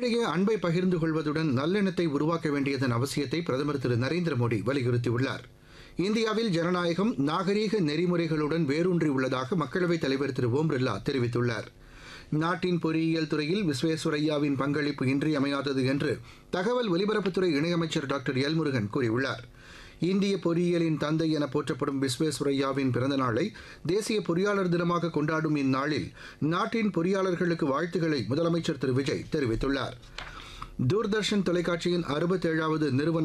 இடையே அன்பை பகிர்ந்து கொள்வதுடன் நல்லெண்ணத்தை உருவாக்க வேண்டியதன் அவசியத்தை பிரதமர் திரு நரேந்திர மோடி வலியுறுத்தியுள்ளார் இந்தியாவில் ஜனநாயகம் நாகரீக நெறிமுறைகளுடன் வேரூன்றி உள்ளதாக மக்களவைத் தலைவர் திரு ஓம் பிர்லா தெரிவித்துள்ளார் நாட்டின் பொறியியல் துறையில் விஸ்வேஸ்வரையாவின் பங்களிப்பு இன்றியமையாதது என்று தகவல் ஒலிபரப்புத்துறை இணையமைச்சர் டாக்டர் எல் முருகன் கூறியுள்ளார் இந்திய பொறியியலின் தந்தை என போற்றப்படும் விஸ்வேஸ்வரையாவின் பிறந்த நாளை தேசிய பொறியாளர் தினமாக கொண்டாடும் இந்நாளில் நாட்டின் பொறியாளர்களுக்கு வாழ்த்துக்களை முதலமைச்சர் திரு விஜய் தெரிவித்துள்ளார் தூர்தர்ஷன் தொலைக்காட்சியின் அறுபத்தேழாவது நிறுவன